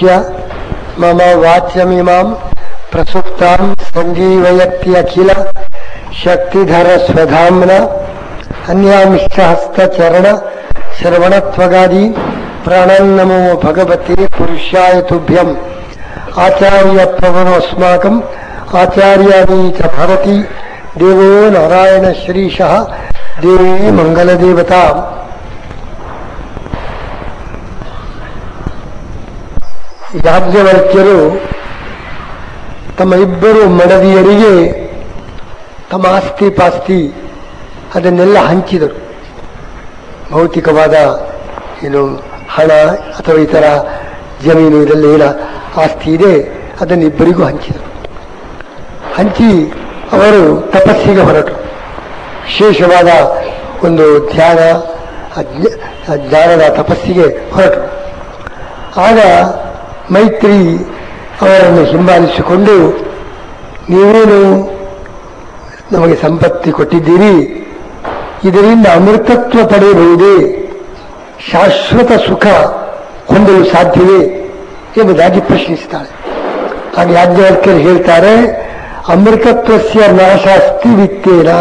ಉಪದೇಶ್ಯ ಮಮ ವಾಚ್ಯಮಿಮಾಂ ಪ್ರಸುಪ್ತಾಂ ಸಂಜೀವಯತ್ತಿ ಅಖಿಲ ಶಕ್ತಿಧರ ಸ್ವಧಾಮ್ನ ಅನ್ಯಾಂಶ್ಚ ಹಸ್ತಚರಣ ಶ್ರವಣತ್ವಗಾದಿ ಪ್ರಾಣನ್ನಮೋ ಭಗವತೆ ಪುರುಷಾಯ ತುಭ್ಯಂ ಆಚಾರ್ಯ ಪ್ರವಣೋಸ್ಮಾಕಂ ಆಚಾರ್ಯಾದಿ ಚ ಭವತಿ ದೇವೋ ನಾರಾಯಣ ಶ್ರೀಶಃ ದೇವೇ ಮಂಗಲದೇವತಾ ಯಾಜ್ಞವಲ್ಕ್ಯರು ತಮ್ಮ ಇಬ್ಬರು ಮಡದಿಯರಿಗೆ ತಮ್ಮ ಆಸ್ತಿ ಪಾಸ್ತಿ ಅದನ್ನೆಲ್ಲ ಹಂಚಿದರು ಭೌತಿಕವಾದ ಏನು ಹಣ ಅಥವಾ ಇತರ ಜಮೀನು ಇದೆಲ್ಲ ಏನ ಆಸ್ತಿ ಇದೆ ಅದನ್ನು ಇಬ್ಬರಿಗೂ ಹಂಚಿದರು ಹಂಚಿ ಅವರು ತಪಸ್ಸಿಗೆ ಹೊರಟರು ವಿಶೇಷವಾದ ಒಂದು ಧ್ಯಾನ ಅಜ್ಞ- ಜ್ಞಾನದ ತಪಸ್ಸಿಗೆ ಹೊರಟರು ಆಗ ಮೈತ್ರಿ ಅವರನ್ನು ಹಿಂಬಾಲಿಸಿಕೊಂಡು ನೀವೇನು ನಮಗೆ ಸಂಪತ್ತಿ ಕೊಟ್ಟಿದ್ದೀರಿ ಇದರಿಂದ ಅಮೃತತ್ವ ಪಡೆಯಬಹುದೇ ಶಾಶ್ವತ ಸುಖ ಹೊಂದಲು ಸಾಧ್ಯವೇ ಎಂಬುದಾಗಿ ಪ್ರಶ್ನಿಸ್ತಾಳೆ ಆಗ ಯಾಜ್ಞವಲ್ಕ್ಯರು ಹೇಳ್ತಾರೆ ಅಮೃತತ್ವಸ್ಯ ನಾಶ ಅಸ್ತಿ ವಿತ್ತೇನ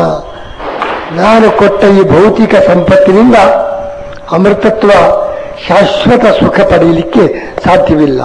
ನಾನು ಕೊಟ್ಟ ಈ ಭೌತಿಕ ಸಂಪತ್ತಿನಿಂದ ಅಮೃತತ್ವ ಶಾಶ್ವತ ಸುಖ ಪಡೆಯಲಿಕ್ಕೆ ಸಾಧ್ಯವಿಲ್ಲ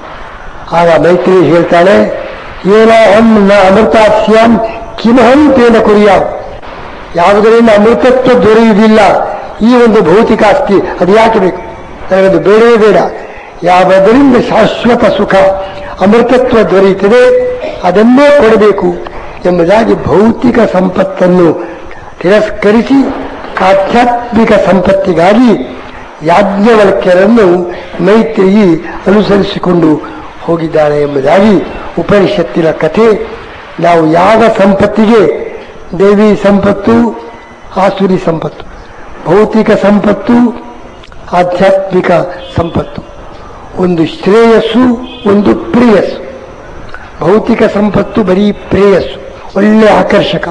ಆಗ ಮೈತ್ರಿ ಹೇಳ್ತಾಳೆ ಏನ ಅಹಂ ನ ಅಮೃತಾಸ್ಯಾಂ ಕಿಮಹಂ ತೇನ ಕುರಿಯ ಯಾವುದರಿಂದ ಅಮೃತತ್ವ ದೊರೆಯುವುದಿಲ್ಲ ಈ ಒಂದು ಭೌತಿಕ ಆಸ್ತಿ ಅದು ಯಾಕೆ ಬೇಕು ನನಗದು ಬೇಡವೇ ಬೇಡ ಯಾವುದರಿಂದ ಶಾಶ್ವತ ಸುಖ ಅಮೃತತ್ವ ದೊರೆಯುತ್ತದೆ ಅದನ್ನೇ ಕೊಡಬೇಕು ಎಂಬುದಾಗಿ ಭೌತಿಕ ಸಂಪತ್ತನ್ನು ತಿರಸ್ಕರಿಸಿ ಆಧ್ಯಾತ್ಮಿಕ ಸಂಪತ್ತಿಗಾಗಿ ಯಾಜ್ಞವಲ್ಕ್ಯರನ್ನು ಮೈತ್ರಿಯಿ ಅನುಸರಿಸಿಕೊಂಡು ಹೋಗಿದ್ದಾಳೆ ಎಂಬುದಾಗಿ ಉಪನಿಷತ್ತಿನ ಕಥೆ ನಾವು ಯಾವ ಸಂಪತ್ತಿಗೆ ದೇವಿ ಸಂಪತ್ತು ಆಸುರಿ ಸಂಪತ್ತು ಭೌತಿಕ ಸಂಪತ್ತು ಆಧ್ಯಾತ್ಮಿಕ ಸಂಪತ್ತು ಒಂದು ಶ್ರೇಯಸ್ಸು ಒಂದು ಪ್ರೇಯಸ್ಸು ಭೌತಿಕ ಸಂಪತ್ತು ಬರೀ ಪ್ರೇಯಸ್ಸು ಒಳ್ಳೆ ಆಕರ್ಷಕ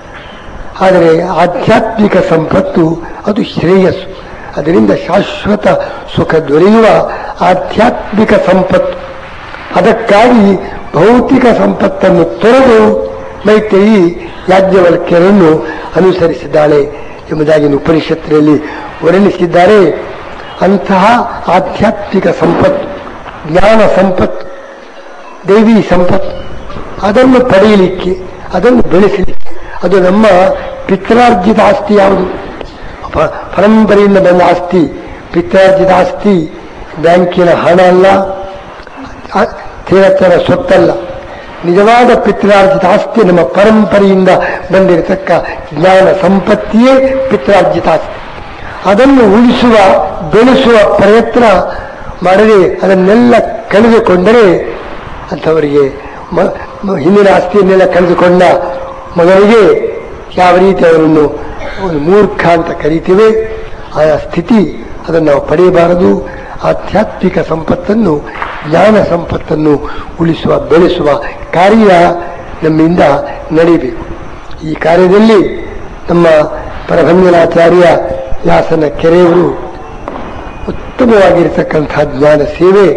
ಆದರೆ ಆಧ್ಯಾತ್ಮಿಕ ಸಂಪತ್ತು ಅದು ಶ್ರೇಯಸ್ಸು ಅದರಿಂದ ಶಾಶ್ವತ ಸುಖ ದೊರೆಯುವ ಆಧ್ಯಾತ್ಮಿಕ ಸಂಪತ್ತು ಅದಕ್ಕಾಗಿ ಭೌತಿಕ ಸಂಪತ್ತನ್ನು ತೊರೆದು ಮೈತ್ರಿ ಯಾಜ್ಞವಲ್ಕ್ಯರನ್ನು ಅನುಸರಿಸಿದ್ದಾಳೆ ಎಂಬುದಾಗಿ ಉಪನಿಷತ್ತಿನಲ್ಲಿ ವರ್ಣಿಸಿದ್ದಾರೆ ಅಂತಹ ಆಧ್ಯಾತ್ಮಿಕ ಸಂಪತ್ತು ಜ್ಞಾನ ಸಂಪತ್ತು ದೈವಿ ಸಂಪತ್ತು ಅದನ್ನು ಪಡೆಯಲಿಕ್ಕೆ ಅದನ್ನು ಬೆಳೆಸಲಿಕ್ಕೆ ಅದು ನಮ್ಮ ಪಿತ್ರಾರ್ಜಿತ ಆಸ್ತಿ ಯಾವುದು ಪ- ಪರಂಪರೆಯಿಂದ ಬಂದ ಆಸ್ತಿ ಪಿತ್ರಾರ್ಜಿತ ಆಸ್ತಿ ಬ್ಯಾಂಕಿನ ಹಣ ಅಲ್ಲ ಆ- ತೀರತ್ತರ ಸೊತ್ತಲ್ಲ ನಿಜವಾದ ಪಿತ್ರಾರ್ಜಿತ ಆಸ್ತಿ ನಮ್ಮ ಪರಂಪರೆಯಿಂದ ಬಂದಿರತಕ್ಕ ಜ್ಞಾನ ಸಂಪತ್ತಿಯೇ ಪಿತ್ರಾರ್ಜಿತ ಆಸ್ತಿ ಅದನ್ನು ಉಳಿಸುವ ಬೆಳೆಸುವ ಪ್ರಯತ್ನ ಮಾಡದೆ ಅದನ್ನೆಲ್ಲ ಕಳೆದುಕೊಂಡರೆ ಅಂಥವರಿಗೆ ಮ- ಮ- ಹಿಂದಿನ ಆಸ್ತಿಯನ್ನೆಲ್ಲ ಕಳೆದುಕೊಂಡ ಮಗನಿಗೆ ಯಾವ ರೀತಿ ಅವರನ್ನು ಒಂದು ಮೂರ್ಖ ಅಂತ ಕರೀತೇವೆ ಆ ಸ್ಥಿತಿ ಅದನ್ನು ನಾವು ಪಡೆಯಬಾರದು ಆಧ್ಯಾತ್ಮಿಕ ಸಂಪತ್ತನ್ನು ಜ್ಞಾನ ಸಂಪತ್ತನ್ನು ಉಳಿಸುವ ಬೆಳೆಸುವ ಕಾರ್ಯ ನಮ್ಮಿಂದ ನಡೀಬೇಕು ಈ ಕಾರ್ಯದಲ್ಲಿ ನಮ್ಮ ಪರಭಂಜನಾಚಾರ್ಯ ವ್ಯಾಸನ ಕೆರೆಯವರು ಉತ್ತಮವಾಗಿರತಕ್ಕಂಥ ಜ್ಞಾನ ಸೇವೆ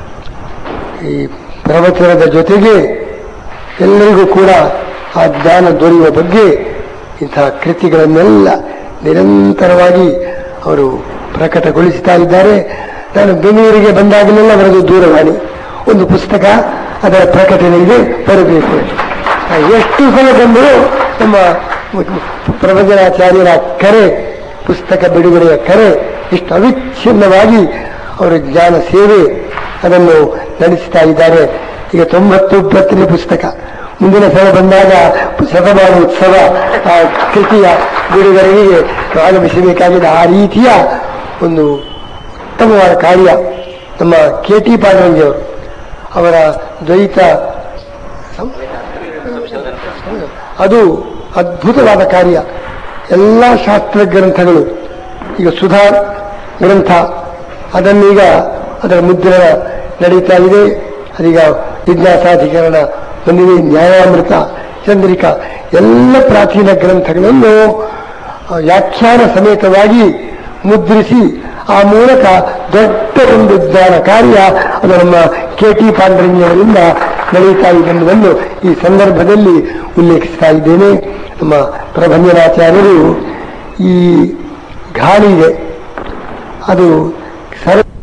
ಈ ಪ್ರವಚನದ ಜೊತೆಗೆ ಎಲ್ಲರಿಗೂ ಕೂಡ ಆ ಜ್ಞಾನ ದೊರೆಯುವ ಬಗ್ಗೆ ಇಂತಹ ಕೃತಿಗಳನ್ನೆಲ್ಲ ನಿರಂತರವಾಗಿ ಅವರು ಪ್ರಕಟಗೊಳಿಸ್ತಾ ಇದ್ದಾರೆ ನಾನು ಬೆಂಗಳೂರಿಗೆ ಬಂದಾಗಲೆಲ್ಲ ಅವರದು ದೂರವಾಣಿ ಒಂದು ಪುಸ್ತಕ ಅದರ ಪ್ರಕಟಣೆ ಇದೆ ಬರಬೇಕು ಆ, ಎಷ್ಟು ಸಲ ಬಂದರೂ ನಮ್ಮ ಪ್ರವಚನಾಚಾರ್ಯರ ಕರೆ ಪುಸ್ತಕ ಬಿಡುಗಡೆಯ ಕರೆ ಇಷ್ಟು ಅವಿಚ್ಛಿನ್ನವಾಗಿ ಅವರ ಜ್ಞಾನ ಸೇವೆ ಅದನ್ನು ನಡೆಸ್ತಾ ಇದ್ದಾರೆ ಈಗ ತೊಂಬತ್ತೊಂಬತ್ತನೇ ಪುಸ್ತಕ ಮುಂದಿನ ಸಲ ಬಂದಾಗ ಶತಮಾನ ಉತ್ಸವ ಆ ಕೃತಿಯ ಬಿಡುಗಡೆಗೆ ಆಗಮಿಸಬೇಕಾಗಿದೆ ಆ ರೀತಿಯ ಒಂದು ಉತ್ತಮವಾದ ಕಾರ್ಯ ನಮ್ಮ ಕೆ ಟಿ ಪಾಂಡರಂಗಿಯವರು ಅವರ ದ್ವೈತ ಸಂ- ಅದು ಅದ್ಭುತವಾದ ಕಾರ್ಯ ಎಲ್ಲ ಶಾಸ್ತ್ರ ಗ್ರಂಥಗಳು ಈಗ ಸುಧಾ ಗ್ರಂಥ ಅದನ್ನೀಗ ಅದರ ಮುದ್ರಣ ನಡೀತಾ ಇದೆ ಅದೀಗ ಜಿಜ್ಞಾಸಾಧಿಕರಣ ಬಂದಿದೆ ನ್ಯಾಯಾಮೃತ ಚಂದ್ರಿಕಾ ಎಲ್ಲ ಪ್ರಾಚೀನ ಗ್ರಂಥಗಳನ್ನು ಆ, ವ್ಯಾಖ್ಯಾನ ಸಮೇತವಾಗಿ ಮುದ್ರಿಸಿ ಆ ಮೂಲಕ ದೊಡ್ಡ ಒಂದು ಜ್ಞಾನ ಕಾರ್ಯ ಅದು ನಮ್ಮ ಕೆ ಟಿ ಪಾಂಡರಂಗಿಯವರಿಂದ ನಡೆಯುತ್ತಾ ಇದೆ ಎನ್ನುವುದನ್ನು ಈ ಸಂದರ್ಭದಲ್ಲಿ ಉಲ್ಲೇಖಿಸ್ತಾ ಇದ್ದೇನೆ ನಮ್ಮ ಪ್ರಭಂಜನಾಚಾರ್ಯರು ಈ ಗಾಳಿ ಇದೆ ಅದು ಸರ್